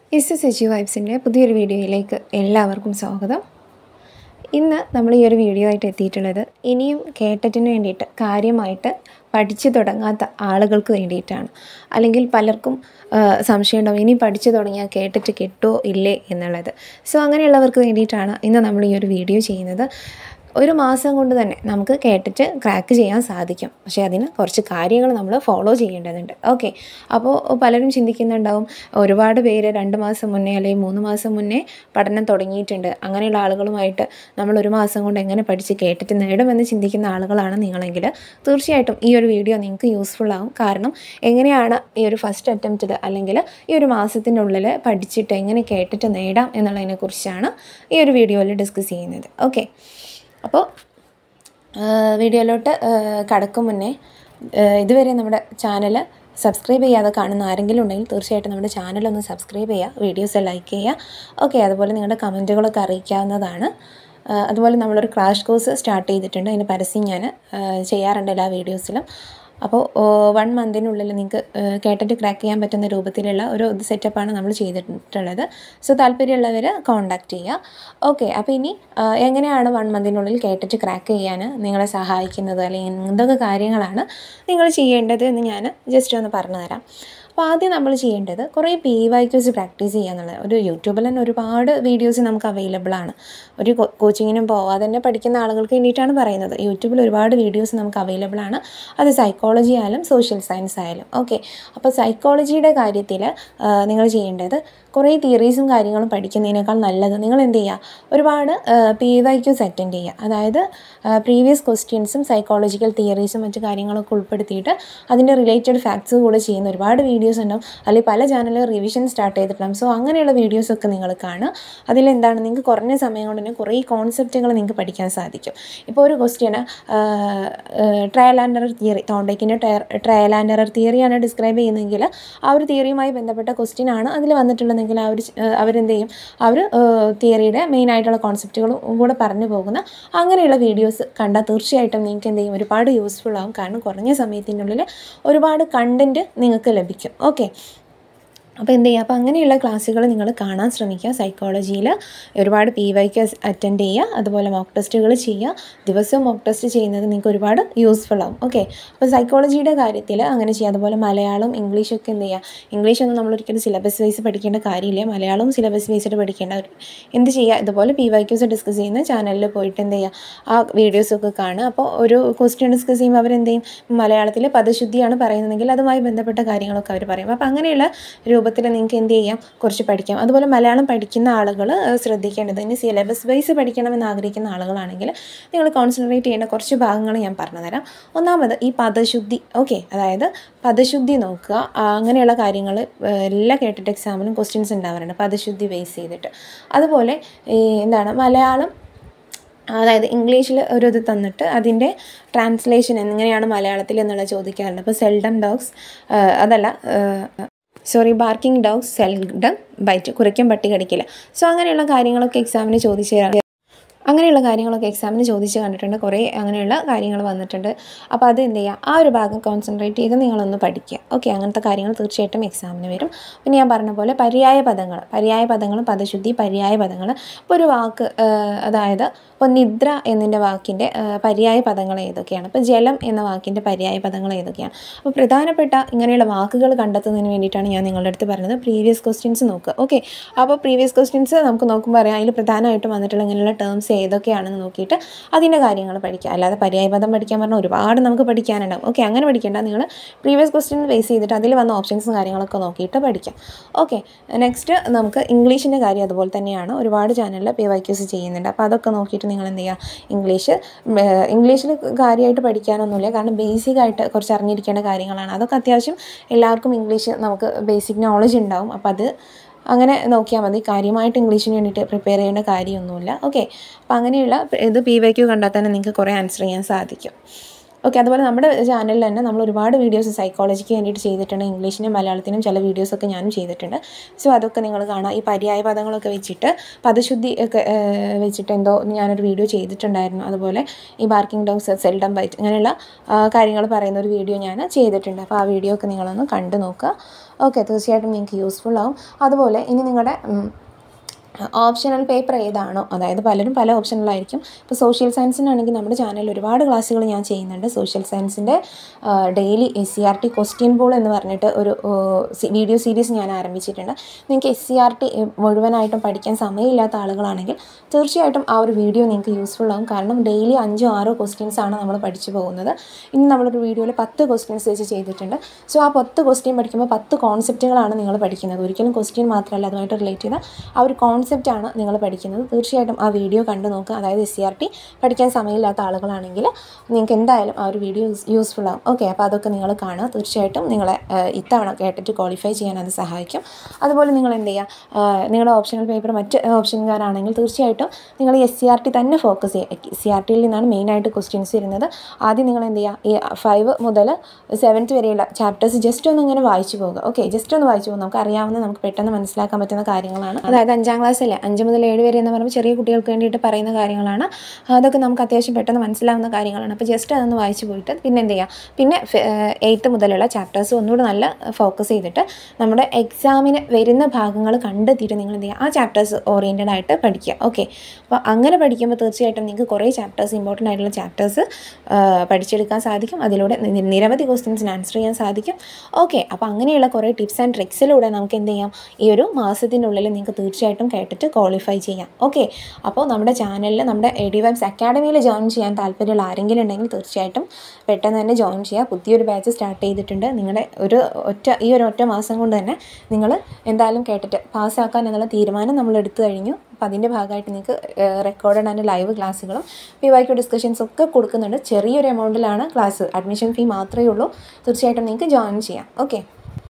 S S H വൈബ്സിൻ്റെ പുതിയൊരു വീഡിയോയിലേക്ക് എല്ലാവർക്കും സ്വാഗതം ഇന്ന് നമ്മൾ ഈ ഒരു വീഡിയോ ആയിട്ട് എത്തിയിട്ടുള്ളത് ഇനിയും കേട്ടറ്റിന് വേണ്ടിയിട്ട് കാര്യമായിട്ട് പഠിച്ചു തുടങ്ങാത്ത ആളുകൾക്ക് വേണ്ടിയിട്ടാണ് അല്ലെങ്കിൽ പലർക്കും ആ, സംശയം ഉണ്ടാവും ഇനി പഠിച്ചു തുടങ്ങിയാൽ കേട്ടിട്ട് കിട്ടുമോ ഇല്ലേ എന്നുള്ളത് സോ അങ്ങനെയുള്ളവർക്ക് വേണ്ടിയിട്ടാണ് ഇന്ന് നമ്മൾ ഈ ഒരു വീഡിയോ ചെയ്യുന്നത് ഒരു മാസം കൊണ്ട് തന്നെ നമുക്ക് കേട്ടിട്ട് ക്രാക്ക് ചെയ്യാൻ സാധിക്കും പക്ഷേ അതിന് കുറച്ച് കാര്യങ്ങൾ നമ്മൾ ഫോളോ ചെയ്യേണ്ടതുണ്ട് ഓക്കെ അപ്പോൾ പലരും ചിന്തിക്കുന്നുണ്ടാവും ഒരുപാട് പേര് രണ്ട് മാസം മുന്നേ അല്ലെങ്കിൽ മൂന്ന് മാസം മുന്നേ പഠനം തുടങ്ങിയിട്ടുണ്ട് അങ്ങനെയുള്ള ആളുകളുമായിട്ട് നമ്മൾ ഒരു മാസം കൊണ്ട് എങ്ങനെ പഠിച്ച് കേട്ടിട്ട് നേടുമെന്ന് ചിന്തിക്കുന്ന ആളുകളാണ് നിങ്ങളെങ്കിൽ തീർച്ചയായിട്ടും ഈ ഒരു വീഡിയോ നിങ്ങൾക്ക് യൂസ്ഫുൾ ആവും കാരണം എങ്ങനെയാണ് ഈ ഒരു ഫസ്റ്റ് അറ്റംപ്റ്റിൽ അല്ലെങ്കിൽ ഈ ഒരു മാസത്തിനുള്ളിൽ പഠിച്ചിട്ട് എങ്ങനെ കേട്ടിട്ട് നേടാം എന്നുള്ളതിനെക്കുറിച്ചാണ് ഈ ഒരു വീഡിയോയിൽ ഡിസ്കസ് ചെയ്യുന്നത് ഓക്കെ അപ്പോൾ വീഡിയോയിലോട്ട് കടക്കും മുന്നേ ആ, ഇതുവരെ നമ്മുടെ ചാനൽ സബ്സ്ക്രൈബ് ചെയ്യാതെ കാണുന്ന ആരെങ്കിലും ഉണ്ടെങ്കിൽ തീർച്ചയായിട്ടും നമ്മുടെ ചാനൽ ഒന്ന് സബ്സ്ക്രൈബ് ചെയ്യുക വീഡിയോസ് ലൈക്ക് ചെയ്യുക ഓക്കെ അതുപോലെ നിങ്ങളുടെ കമൻറ്റുകളൊക്കെ അറിയിക്കാവുന്നതാണ് ആ, അതുപോലെ നമ്മളൊരു ക്രാഷ് കോഴ്സ് സ്റ്റാർട്ട് ചെയ്തിട്ടുണ്ട് അതിൻ്റെ പരസ്യം ഞാൻ ആ, ചെയ്യാറുണ്ട് എല്ലാ വീഡിയോസിലും അപ്പോൾ വൺ മന്തിനുള്ളിൽ നിങ്ങൾക്ക് കേട്ടിട്ട് ക്രാക്ക് ചെയ്യാൻ പറ്റുന്ന രൂപത്തിലുള്ള ഒരു സെറ്റപ്പാണ് നമ്മൾ ചെയ്തിട്ടുള്ളത് സോ താല്പര്യമുള്ളവർ കോൺടാക്റ്റ് ചെയ്യുക ഓക്കെ അപ്പോൾ ഇനി ആ, എങ്ങനെയാണ് വൺ മന്തിനുള്ളിൽ കേട്ടിട്ട് ക്രാക്ക് ചെയ്യാൻ നിങ്ങളെ സഹായിക്കുന്നത് അല്ലെങ്കിൽ എന്തൊക്കെ കാര്യങ്ങളാണ് നിങ്ങൾ ചെയ്യേണ്ടത് എന്ന് ഞാൻ ജസ്റ്റ് ഒന്ന് പറഞ്ഞു തരാം അപ്പോൾ ആദ്യം നമ്മൾ ചെയ്യേണ്ടത് കുറേ പി വൈ ക്യൂസ് പ്രാക്ടീസ് ചെയ്യുക എന്നുള്ളത് ഒരു യൂട്യൂബിൽ തന്നെ ഒരുപാട് വീഡിയോസ് നമുക്ക് അവൈലബിൾ ആണ് ഒരു കോ- കോച്ചിങ്ങിനും പോവാതെ തന്നെ പഠിക്കുന്ന ആളുകൾക്ക് വേണ്ടിയിട്ടാണ് പറയുന്നത് യൂട്യൂബിൽ ഒരുപാട് വീഡിയോസ് നമുക്ക് അവൈലബിൾ ആണ് അത് സൈക്കോളജി ആയാലും സോഷ്യൽ സയൻസ് ആയാലും ഓക്കെ അപ്പോൾ സൈക്കോളജിയുടെ കാര്യത്തിൽ നിങ്ങൾ ചെയ്യേണ്ടത് കുറേ തിയറീസും കാര്യങ്ങളും പഠിക്കുന്നതിനേക്കാൾ നല്ലത് നിങ്ങൾ എന്ത് ചെയ്യുക ഒരുപാട് പി വൈ ക്യൂസ് അറ്റൻഡ് ചെയ്യുക അതായത് പ്രീവിയസ് ക്വസ്റ്റ്യൻസും സൈക്കോളജിക്കൽ തിയറീസും മറ്റു കാര്യങ്ങളൊക്കെ ഉൾപ്പെടുത്തിയിട്ട് അതിൻ്റെ റിലേറ്റഡ് ഫാക്ട്സ് കൂടെ ചെയ്യുന്ന ഒരുപാട് വീഡിയോസ് ഉണ്ടാവും അല്ലെങ്കിൽ പല ചാനലിൽ റിവിഷൻ സ്റ്റാർട്ട് ചെയ്തിട്ടുണ്ടാകും സോ അങ്ങനെയുള്ള വീഡിയോസൊക്കെ നിങ്ങൾ കാണുക അതിലെന്താണ് നിങ്ങൾക്ക് കുറഞ്ഞ സമയം കൊണ്ട് തന്നെ കുറേ കോൺസെപ്റ്റുകൾ നിങ്ങൾക്ക് പഠിക്കാൻ സാധിക്കും ഇപ്പോൾ ഒരു question trial and error theory തോണ്ടേക്കിൻ്റെ ട്രയൽ ആൻഡ് എറർ തിയറിയാണ് ഡിസ്ക്രൈബ് ചെയ്യുന്നതെങ്കിൽ ആ ഒരു തിയറിയുമായി ബന്ധപ്പെട്ട ക്വസ്റ്റ്യൻ ആണ് അതിൽ വന്നിട്ടുള്ളതെങ്കിൽ ആ ഒരു ച- ഏഹ് അവരെന്ത് ചെയ്യും അവർ തിയറിയുടെ മെയിൻ ആയിട്ടുള്ള കോൺസെപ്റ്റുകളും കൂടെ പറഞ്ഞു പോകുന്ന അങ്ങനെയുള്ള വീഡിയോസ് കണ്ടാൽ തീർച്ചയായിട്ടും നിങ്ങൾക്ക് എന്ത് ചെയ്യും ഒരുപാട് യൂസ്ഫുൾ ആവും കാരണം കുറഞ്ഞ സമയത്തിനുള്ളിൽ ഒരുപാട് കണ്ടൻറ്റ് നിങ്ങൾക്ക് ലഭിക്കും ഓക്കെ അപ്പോൾ എന്ത് ചെയ്യുക അപ്പോൾ അങ്ങനെയുള്ള ക്ലാസ്സുകൾ നിങ്ങൾ കാണാൻ ശ്രമിക്കുക സൈക്കോളജിയിൽ ഒരുപാട് പി വൈക്ക് അറ്റൻഡ് ചെയ്യുക അതുപോലെ മോക്ക് ടെസ്റ്റുകൾ ചെയ്യുക ദിവസവും മോക്ക് ടെസ്റ്റ് ചെയ്യുന്നത് നിങ്ങൾക്ക് ഒരുപാട് യൂസ്ഫുൾ ആവും ഓക്കെ അപ്പോൾ സൈക്കോളജിയുടെ കാര്യത്തിൽ അങ്ങനെ ചെയ്യുക അതുപോലെ മലയാളം ഇംഗ്ലീഷൊക്കെ എന്ത് ചെയ്യുക ഇംഗ്ലീഷൊന്നും നമ്മൾ ഒരിക്കലും സിലബസ് വൈസ് പഠിക്കേണ്ട കാര്യമില്ല മലയാളവും സിലബസ് വൈസിട്ട് പഠിക്കേണ്ട ഒരു- എന്ത് ചെയ്യുക ഇതുപോലെ പി വൈ ക്യൂസ് ഡിസ്കസ് ചെയ്യുന്ന ചാനലിൽ പോയിട്ട് എന്ത് ചെയ്യുക ആ വീഡിയോസൊക്കെ കാണുക അപ്പോൾ ഒരു ക്വസ്റ്റ്യൻ ഡിസ്കസ് ചെയ്യുമ്പോൾ അവരെന്ത് ചെയ്യും മലയാളത്തിൽ പദശുദ്ധിയാണ് പറയുന്നതെങ്കിൽ അതുമായി ബന്ധപ്പെട്ട കാര്യങ്ങളൊക്കെ അവർ പറയും അപ്പോൾ അങ്ങനെയുള്ള രൂപത്തിൽ നിങ്ങൾക്ക് എന്ത് ചെയ്യാം കുറച്ച് പഠിക്കാം അതുപോലെ മലയാളം പഠിക്കുന്ന ആളുകൾ ശ്രദ്ധിക്കേണ്ടത് ഇനി സിലബസ് വൈസ് പഠിക്കണമെന്ന് ആഗ്രഹിക്കുന്ന ആളുകളാണെങ്കിൽ നിങ്ങൾ കോൺസെൻട്രേറ്റ് ചെയ്യേണ്ട കുറച്ച് ഭാഗങ്ങൾ ഞാൻ പറഞ്ഞുതരാം ഒന്നാമത് ഈ പദശുദ്ധി ഓക്കെ അതായത് പദശുദ്ധി നോക്കുക ആ, അങ്ങനെയുള്ള കാര്യങ്ങൾ എല്ലാ കേട്ടിട്ട് എക്സാമിനും ക്വസ്റ്റ്യൻസ് ഉണ്ടാവാറുണ്ട് പദശുദ്ധി ബേസ് ചെയ്തിട്ട് അതുപോലെ ഈ എന്താണ് മലയാളം അതായത് ഇംഗ്ലീഷിൽ ഒരു ഇത് തന്നിട്ട് അതിൻ്റെ ട്രാൻസ്ലേഷൻ എങ്ങനെയാണ് മലയാളത്തിൽ എന്നുള്ള ചോദിക്കാറുണ്ട് അപ്പോൾ സെൽഡം ഡോഗ്സ് അതല്ല sorry barking dogs seldom bite കുറിക്കും പട്ടി കടിക്കില്ല സോ അങ്ങനെയുള്ള കാര്യങ്ങളൊക്കെ എക്സാമിന് ചോദിച്ചു തരാം അങ്ങനെയുള്ള കാര്യങ്ങളൊക്കെ എക്സാമിന് ചോദിച്ച് കണ്ടിട്ടുണ്ട് കുറേ അങ്ങനെയുള്ള കാര്യങ്ങൾ വന്നിട്ടുണ്ട് അപ്പോൾ അത് എന്ത് ചെയ്യുക ആ ഒരു ഭാഗം കോൺസെൻട്രേറ്റ് ചെയ്ത് നിങ്ങളൊന്ന് പഠിക്കുക ഓക്കെ അങ്ങനത്തെ കാര്യങ്ങൾ തീർച്ചയായിട്ടും എക്സാമിന് വരും പിന്നെ ഞാൻ പറഞ്ഞ പോലെ പര്യായ പദങ്ങൾ പര്യായ പദങ്ങളും പദശുദ്ധി പര്യായ പദങ്ങൾ ഇപ്പോൾ ഒരു വാക്ക് ആ, അതായത് ഇപ്പോൾ നിദ്ര എന്നതിൻ്റെ വാക്കിൻ്റെ ആ, പര്യായ പദങ്ങൾ ഏതൊക്കെയാണ് ഇപ്പോൾ ജലം എന്ന വാക്കിൻ്റെ പര്യായ പദങ്ങൾ ഏതൊക്കെയാണ് അപ്പോൾ പ്രധാനപ്പെട്ട ഇങ്ങനെയുള്ള വാക്കുകൾ കണ്ടെത്തുന്നതിന് വേണ്ടിയിട്ടാണ് ഞാൻ നിങ്ങളുടെ അടുത്ത് പറഞ്ഞത് പ്രീവിയസ് ക്വസ്റ്റ്യൻസ് നോക്കുക ഓക്കെ അപ്പോൾ പ്രീവിയസ് ക്വസ്റ്റ്യൻസ് നമുക്ക് നോക്കുമ്പോൾ അറിയാം അതിൽ പ്രധാനമായിട്ടും വന്നിട്ടുള്ള ഇങ്ങനെയുള്ള ടേംസ് ഏതൊക്കെയാണെന്ന് നോക്കിയിട്ട് അതിൻ്റെ കാര്യങ്ങൾ പഠിക്കുക അല്ലാതെ പര്യായപദം പഠിക്കാൻ പറഞ്ഞാൽ ഒരുപാട് നമുക്ക് പഠിക്കാനുണ്ടാവും ഓക്കെ അങ്ങനെ പഠിക്കേണ്ട നിങ്ങൾ പ്രീവിയസ് ക്വസ്റ്റ്യൻ ബേസ് ചെയ്തിട്ട് അതിൽ വന്ന ഓപ്ഷൻസും കാര്യങ്ങളൊക്കെ നോക്കിയിട്ട് പഠിക്കാം ഓക്കെ നെക്സ്റ്റ് നമുക്ക് ഇംഗ്ലീഷിൻ്റെ കാര്യം അതുപോലെ തന്നെയാണ് ഒരുപാട് ചാനലിൽ പി വൈ ക്യൂസ് ചെയ്യുന്നുണ്ട് അപ്പോൾ അതൊക്കെ നോക്കിയിട്ട് നിങ്ങൾ എന്ത് ചെയ്യുക ഇംഗ്ലീഷ് ഇംഗ്ലീഷിൽ കാര്യമായിട്ട് പഠിക്കാനൊന്നുമില്ല കാരണം ബേസിക് ആയിട്ട് കുറച്ച് അറിഞ്ഞിരിക്കേണ്ട കാര്യങ്ങളാണ് അതൊക്കെ അത്യാവശ്യം എല്ലാവർക്കും ഇംഗ്ലീഷ് നമുക്ക് ബേസിക് നോളജ് ഉണ്ടാവും അപ്പോൾ അത് അങ്ങനെ നോക്കിയാൽ മതി കാര്യമായിട്ട് ഇംഗ്ലീഷിന് വേണ്ടിയിട്ട് പ്രിപ്പയർ ചെയ്യേണ്ട കാര്യമൊന്നുമില്ല ഓക്കെ അപ്പോൾ അങ്ങനെയുള്ള ഇത് പി വൈ ക്യൂ കണ്ടാൽ തന്നെ നിങ്ങൾക്ക് കുറേ ആൻസർ ചെയ്യാൻ സാധിക്കും ഓക്കെ അതുപോലെ നമ്മുടെ ചാനലിൽ തന്നെ നമ്മൾ ഒരുപാട് വീഡിയോസ് സൈക്കോളജിക്ക് വേണ്ടിയിട്ട് ചെയ്തിട്ടുണ്ട് ഇംഗ്ലീഷിനും മലയാളത്തിനും ചില വീഡിയോസൊക്കെ ഞാനും ചെയ്തിട്ടുണ്ട് സോ അതൊക്കെ നിങ്ങൾ കാണാം ഈ പര്യായ പദങ്ങളൊക്കെ വെച്ചിട്ട് പദശുദ്ധി ഒക്കെ ഏഹ്, വെച്ചിട്ട് എന്തോ ഞാനൊരു വീഡിയോ ചെയ്തിട്ടുണ്ടായിരുന്നു അതുപോലെ ഈ ബാർക്കിംഗ് ഡോഗ്സ് സെൽഡം ബൈറ്റ് അങ്ങനെയുള്ള കാര്യങ്ങൾ പറയുന്ന ഒരു വീഡിയോ ഞാൻ ചെയ്തിട്ടുണ്ട് അപ്പോൾ ആ വീഡിയോ ഒക്കെ നിങ്ങളൊന്ന് കണ്ടു നോക്കുക ഓക്കെ തീർച്ചയായിട്ടും നിങ്ങൾക്ക് യൂസ്ഫുൾ ആവും അതുപോലെ ഇനി നിങ്ങളുടെ ഉം, ഓപ്ഷണൽ പേപ്പർ ഏതാണോ അതായത് പലരും പല ഓപ്ഷനിലായിരിക്കും ഇപ്പോൾ സോഷ്യൽ സയൻസിനാണെങ്കിൽ നമ്മുടെ ചാനലിൽ ഒരുപാട് ക്ലാസ്സുകൾ ഞാൻ ചെയ്യുന്നുണ്ട് സോഷ്യൽ സയൻസിൻ്റെ daily S C R T question ball എന്ന് പറഞ്ഞിട്ട് ഒരു വീഡിയോ സീരീസ് ഞാൻ ആരംഭിച്ചിട്ടുണ്ട് നിങ്ങൾക്ക് എസ് സി ആർ ടി മുഴുവനായിട്ടും പഠിക്കാൻ സമയമില്ലാത്ത ആളുകളാണെങ്കിൽ തീർച്ചയായിട്ടും ആ ഒരു വീഡിയോ നിങ്ങൾക്ക് യൂസ്ഫുൾ ആകും കാരണം ഡെയിലി അഞ്ചോ ആറോ ക്വസ്റ്റ്യൻസ് ആണ് നമ്മൾ പഠിച്ചു പോകുന്നത് ഇന്ന് നമ്മളൊരു വീഡിയോയിൽ പത്ത് ക്വസ്റ്റ്യൻസ് വെച്ച് ചെയ്തിട്ടുണ്ട് സോ ആ പത്ത് ക്വസ്റ്റ്യൻ പഠിക്കുമ്പോൾ പത്ത് കോൺസെപ്റ്റുകളാണ് നിങ്ങൾ പഠിക്കുന്നത് ഒരിക്കലും ക്വസ്റ്റ്യൻ മാത്രമല്ല അതുമായിട്ട് റിലേറ്റ് ചെയ്ത ആ ഒരു കോൺസെപ്റ്റാണ് നിങ്ങൾ പഠിക്കുന്നത് തീർച്ചയായിട്ടും ആ വീഡിയോ കണ്ടു നോക്കുക അതായത് എസ് സി ആർ ടി പഠിക്കാൻ സമയമില്ലാത്ത ആളുകളാണെങ്കിൽ നിങ്ങൾക്ക് എന്തായാലും ആ ഒരു വീഡിയോ യൂസ്ഫുൾ ആകും ഓക്കെ അപ്പോൾ അതൊക്കെ നിങ്ങൾ കാണുക തീർച്ചയായിട്ടും നിങ്ങളെ ആ, ഇത്തവണ കേട്ടിട്ട് ക്വാളിഫൈ ചെയ്യാൻ അത് സഹായിക്കും അതുപോലെ നിങ്ങൾ എന്ത് ചെയ്യുക ആ, നിങ്ങളുടെ ഓപ്ഷണൽ പേപ്പർ മറ്റ് ഓപ്ഷൻകാരാണെങ്കിൽ തീർച്ചയായിട്ടും നിങ്ങൾ എസ് സി ആർ ടി തന്നെ ഫോക്കസ് ചെയ്യുക എസ് സി ആർ ടിയിൽ നിന്നാണ് മെയിനായിട്ട് ക്വസ്റ്റ്യൻസ് വരുന്നത് ആദ്യം നിങ്ങൾ എന്ത് ചെയ്യുക ഈ ഫൈവ് മുതൽ സെവൻത്ത് വരെയുള്ള ചാപ്റ്റേഴ്സ് ജസ്റ്റ് ഒന്ന് ഇങ്ങനെ വായിച്ചു പോകുക ഓക്കെ ജസ്റ്റ് ഒന്ന് വായിച്ചു പോകുക നമുക്ക് അറിയാവുന്ന നമുക്ക് പെട്ടെന്ന് മനസ്സിലാക്കാൻ പറ്റുന്ന കാര്യങ്ങളാണ് അതായത് അഞ്ചാം ക്ലാസ്സിലെ അഞ്ച് മുതൽ ഏഴ് വരെ എന്ന് പറയുമ്പോൾ ചെറിയ കുട്ടികൾക്ക് വേണ്ടിയിട്ട് പറയുന്ന കാര്യങ്ങളാണ് അതൊക്കെ നമുക്ക് അത്യാവശ്യം പെട്ടെന്ന് മനസ്സിലാവുന്ന കാര്യങ്ങളാണ് അപ്പോൾ ജസ്റ്റ് അതൊന്ന് വായിച്ചു പോയിട്ട് പിന്നെ എന്ത് ചെയ്യുക പിന്നെ എയ്ത്ത് മുതലുള്ള ചാപ്റ്റേഴ്സ് ഒന്നുകൂടി നല്ല ഫോക്കസ് ചെയ്തിട്ട് നമ്മുടെ എക്സാമിന് വരുന്ന ഭാഗങ്ങൾ കണ്ടെത്തിയിട്ട് നിങ്ങൾ എന്ത് ചെയ്യുക ആ ചാപ്റ്റേഴ്സ് ഓറിയൻറ്റഡ് ആയിട്ട് പഠിക്കുക ഓക്കെ അപ്പോൾ അങ്ങനെ പഠിക്കുമ്പോൾ തീർച്ചയായിട്ടും നിങ്ങൾക്ക് കുറേ ചാപ്റ്റേഴ്സ് ഇമ്പോർട്ടൻ്റ് ആയിട്ടുള്ള ചാപ്റ്റേഴ്സ് പഠിച്ചെടുക്കാൻ സാധിക്കും അതിലൂടെ നി- നിരവധി ക്വസ്റ്റ്യൻസിന് ആൻസർ ചെയ്യാൻ സാധിക്കും ഓക്കെ അപ്പോൾ അങ്ങനെയുള്ള കുറേ ടിപ്സ് ആൻഡ് ട്രിക്സിലൂടെ നമുക്ക് എന്ത് ചെയ്യാം ഈ ഒരു മാസത്തിനുള്ളിൽ നിങ്ങൾക്ക് തീർച്ചയായിട്ടും കേട്ടിട്ട് ക്വാളിഫൈ ചെയ്യാം ഓക്കെ അപ്പോൾ നമ്മുടെ ചാനലിൽ നമ്മുടെ എ ഡി വൈബ്സ് അക്കാഡമിയിൽ ജോയിൻ ചെയ്യാൻ താല്പര്യമുള്ള ആരെങ്കിലും ഉണ്ടെങ്കിൽ തീർച്ചയായിട്ടും പെട്ടെന്ന് തന്നെ ജോയിൻ ചെയ്യുക പുതിയൊരു ബാച്ച് സ്റ്റാർട്ട് ചെയ്തിട്ടുണ്ട് നിങ്ങളുടെ ഒരു ഒറ്റ ഈ ഒരു ഒറ്റ മാസം കൊണ്ട് തന്നെ നിങ്ങൾ എന്തായാലും കേട്ടിട്ട് പാസ്സാക്കാൻ എന്നുള്ള തീരുമാനം നമ്മൾ എടുത്തു കഴിഞ്ഞു അപ്പോൾ അതിൻ്റെ ഭാഗമായിട്ട് നിങ്ങൾക്ക് റെക്കോർഡഡ് ആൻഡ് ലൈവ് ക്ലാസ്സുകളും പി വൈ ക്യു ഡിസ്കഷൻസ് ഒക്കെ കൊടുക്കുന്നുണ്ട് ചെറിയൊരു എമൗണ്ടിലാണ് ക്ലാസ് അഡ്മിഷൻ ഫീ മാത്രമേ ഉള്ളൂ തീർച്ചയായിട്ടും നിങ്ങൾക്ക് ജോയിൻ ചെയ്യാം ഓക്കെ